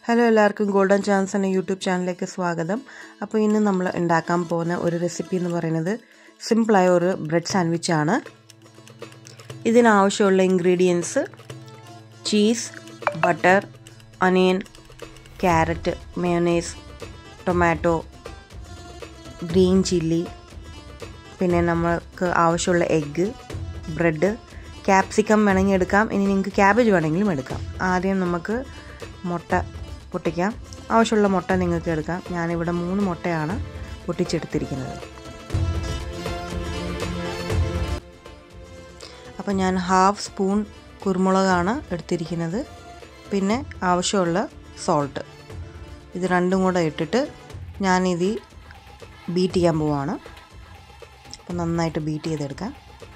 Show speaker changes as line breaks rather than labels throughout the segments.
hello എല്ലാവർക്കും golden chance എന്ന YouTube ചാനലിലേക്ക് സ്വാഗതം അപ്പോൾ ഇന്ന് നമ്മൾ ഉണ്ടാക്കാൻ പോകുന്ന ഒരു റെസിപ്പി എന്ന് പറയുന്നത് സിമ്പിളായ ഒരു ബ്രെഡ് സാൻഡ്വിച്ച് ആണ് ഇതിനാവശ്യമുള്ള ingredients cheese butter onion carrot mayonnaise tomato green chilli പിന്നെ നമ്മൾക്ക് ആവശ്യമുള്ള എഗ്ഗ് ബ്രെഡ് ക്യാപ്സിക്കം വേണമെങ്കിൽ എടുക്കാം ഇനി നിങ്ങൾക്ക് ക്യാബേജ് വേണമെങ്കിലും എടുക്കാം ആദ്യം നമുക്ക് മുട്ട പൊട്ടിക്കാം ആവശ്യമുള്ള മുട്ട നിങ്ങൾക്ക് എടുക്കാം ഞാനിവിടെ മൂന്ന് മുട്ടയാണ് പൊട്ടിച്ചെടുത്തിരിക്കുന്നത് അപ്പോൾ ഞാൻ ഹാഫ് സ്പൂൺ കുരുമുളകാണ് എടുത്തിരിക്കുന്നത് പിന്നെ ആവശ്യമുള്ള സോൾട്ട് ഇത് രണ്ടും കൂടെ ഇട്ടിട്ട് ഞാനിത് ബീറ്റ് ചെയ്യാൻ പോവാണ് അപ്പോൾ നന്നായിട്ട് ബീറ്റ് ചെയ്തെടുക്കാം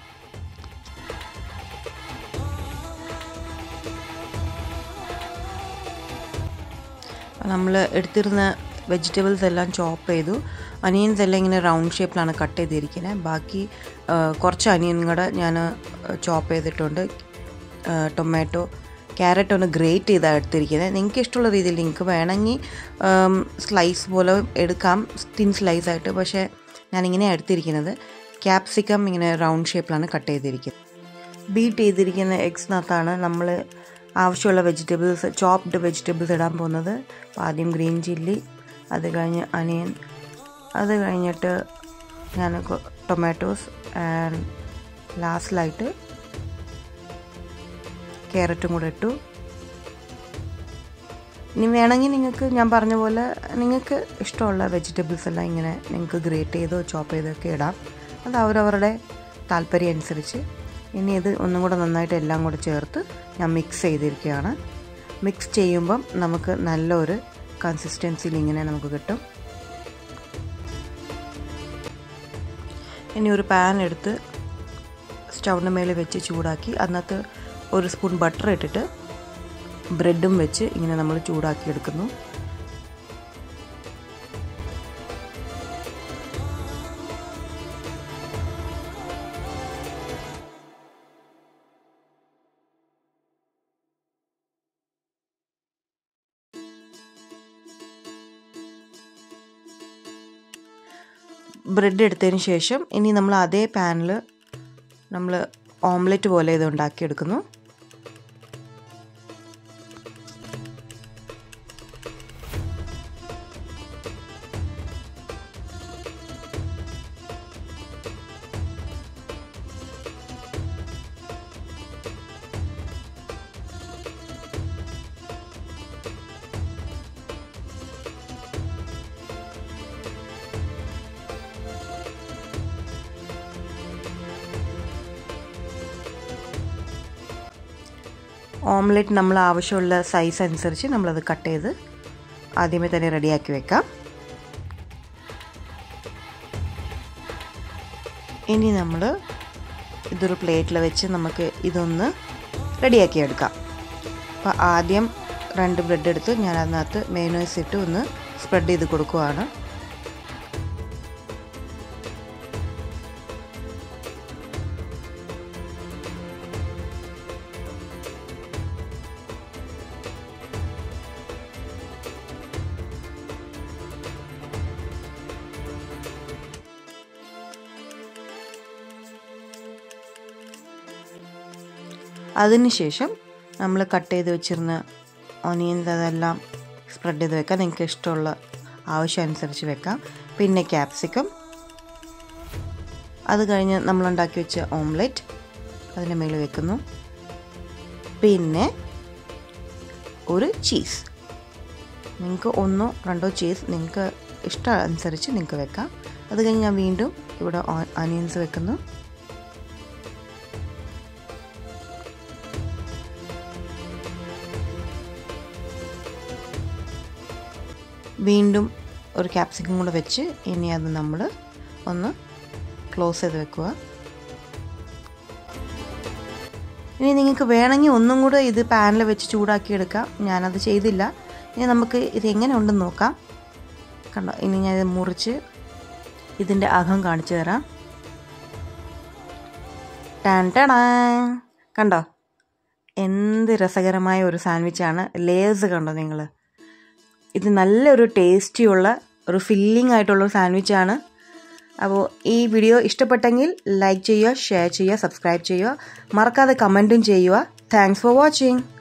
നമ്മൾ എടുത്തിരുന്ന വെജിറ്റബിൾസ് എല്ലാം ചോപ്പ് ചെയ്തു അനിയൻസ് എല്ലാം ഇങ്ങനെ റൗണ്ട് ഷേപ്പിലാണ് കട്ട് ചെയ്തിരിക്കുന്നത് ബാക്കി കുറച്ച് അനിയൻ കൂടെ ഞാൻ ചോപ്പ് ചെയ്തിട്ടുണ്ട് ടൊമാറ്റോ ക്യാരറ്റ് ഒന്ന് ഗ്രേറ്റ് ചെയ്താണ് എടുത്തിരിക്കുന്നത് നിങ്ങൾക്ക് ഇഷ്ടമുള്ള രീതിയിൽ നിങ്ങൾക്ക് വേണമെങ്കിൽ സ്ലൈസ് പോലെ എടുക്കാം തിൻ സ്ലൈസ് ആയിട്ട് പക്ഷേ ഞാനിങ്ങനെ എടുത്തിരിക്കുന്നത് ക്യാപ്സിക്കം ഇങ്ങനെ റൗണ്ട് ഷേപ്പിലാണ് കട്ട് ചെയ്തിരിക്കുന്നത് ബീറ്റ് ചെയ്തിരിക്കുന്ന എഗ്സിനകത്താണ് നമ്മൾ ആവശ്യമുള്ള വെജിറ്റബിൾസ് ചോപ്ഡ് വെജിറ്റബിൾസ് ഇടാൻ പോകുന്നത് ആദ്യം ഗ്രീൻ ചില്ലി അത് കഴിഞ്ഞ് അനിയൻ അത് കഴിഞ്ഞിട്ട് ഞാൻ ടൊമാറ്റോസ് ആൻഡ് ലാസ്റ്റിലായിട്ട് ക്യാരറ്റും കൂടെ ഇട്ടു ഇനി വേണമെങ്കിൽ നിങ്ങൾക്ക് ഞാൻ പറഞ്ഞ പോലെ നിങ്ങൾക്ക് ഇഷ്ടമുള്ള വെജിറ്റബിൾസ് എല്ലാം ഇങ്ങനെ നിങ്ങൾക്ക് ഗ്രേറ്റ് ചെയ്തോ ചോപ്പ് ചെയ്തൊക്കെ ഇടാം അത് അവരവരുടെ താല്പര്യം അനുസരിച്ച് ഇനി ഇത് ഒന്നും കൂടെ നന്നായിട്ട് എല്ലാം കൂടെ ചേർത്ത് ഞാൻ മിക്സ് ചെയ്തിരിക്കുകയാണ് മിക്സ് ചെയ്യുമ്പം നമുക്ക് നല്ലൊരു കൺസിസ്റ്റൻസിയിൽ ഇങ്ങനെ നമുക്ക് കിട്ടും ഇനി ഒരു പാൻ എടുത്ത് സ്റ്റൗവിൻ്റെ മേലെ വെച്ച് ചൂടാക്കി അതിനകത്ത് ഒരു സ്പൂൺ ബട്ടർ ഇട്ടിട്ട് ബ്രെഡും വെച്ച് ഇങ്ങനെ നമ്മൾ ചൂടാക്കി എടുക്കുന്നു ബ്രെഡ് എടുത്തതിന് ശേഷം ഇനി നമ്മൾ അതേ പാനിൽ നമ്മൾ ഓംലെറ്റ് പോലെ ഇത് ഉണ്ടാക്കിയെടുക്കുന്നു ഓംലെറ്റ് നമ്മൾ ആവശ്യമുള്ള സൈസ് അനുസരിച്ച് നമ്മളത് കട്ട് ചെയ്ത് ആദ്യമേ തന്നെ റെഡിയാക്കി വെക്കാം ഇനി നമ്മൾ ഇതൊരു പ്ലേറ്റിൽ വെച്ച് നമുക്ക് ഇതൊന്ന് റെഡിയാക്കി എടുക്കാം അപ്പോൾ ആദ്യം രണ്ട് ബ്രെഡ് എടുത്ത് ഞാൻ അതിനകത്ത് മേനോയ്സ് ഇട്ട് ഒന്ന് സ്പ്രെഡ് ചെയ്ത് കൊടുക്കുവാണ് അതിനുശേഷം നമ്മൾ കട്ട് ചെയ്ത് വെച്ചിരുന്ന ഓനിയൻസ് അതെല്ലാം സ്പ്രെഡ് ചെയ്ത് വെക്കാം നിങ്ങൾക്ക് ഇഷ്ടമുള്ള ആവശ്യം അനുസരിച്ച് വെക്കാം പിന്നെ ക്യാപ്സിക്കം അത് കഴിഞ്ഞ് നമ്മൾ ഉണ്ടാക്കി വെച്ച ഓംലെറ്റ് അതിൻ്റെ മേളിൽ വെക്കുന്നു പിന്നെ ഒരു ചീസ് നിങ്ങൾക്ക് ഒന്നോ രണ്ടോ ചീസ് നിങ്ങൾക്ക് ഇഷ്ടം അനുസരിച്ച് നിങ്ങൾക്ക് വെക്കാം അത് കഴിഞ്ഞ് ഞാൻ വീണ്ടും ഇവിടെ ഓനിയൻസ് വെക്കുന്നു വീണ്ടും ഒരു ക്യാപ്സിക്കം കൂടെ വെച്ച് ഇനി അത് നമ്മൾ ഒന്ന് ക്ലോസ് ചെയ്ത് വെക്കുക ഇനി നിങ്ങൾക്ക് വേണമെങ്കിൽ ഒന്നും കൂടെ ഇത് പാനിൽ വെച്ച് ചൂടാക്കി എടുക്കാം ഞാനത് ചെയ്തില്ല ഇനി നമുക്ക് ഇത് എങ്ങനെ ഉണ്ടെന്ന് നോക്കാം കണ്ടോ ഇനി ഞാൻ ഇത് മുറിച്ച് ഇതിൻ്റെ അകം കാണിച്ചു തരാം ടാൻ ടടാ കണ്ടോ എന്ത് രസകരമായ ഒരു സാൻഡ്വിച്ചാണ് ലേയേഴ്സ് കണ്ടോ നിങ്ങൾ ഇത് നല്ലൊരു ടേസ്റ്റിയുള്ള ഒരു ഫില്ലിംഗ് ആയിട്ടുള്ള സാൻഡ്വിച്ചാണ് അപ്പോൾ ഈ വീഡിയോ ഇഷ്ടപ്പെട്ടെങ്കിൽ ലൈക്ക് ചെയ്യുക ഷെയർ ചെയ്യുക സബ്സ്ക്രൈബ് ചെയ്യുക മറക്കാതെ കമൻറ്റും ചെയ്യുക താങ്ക്സ് ഫോർ വാച്ചിങ്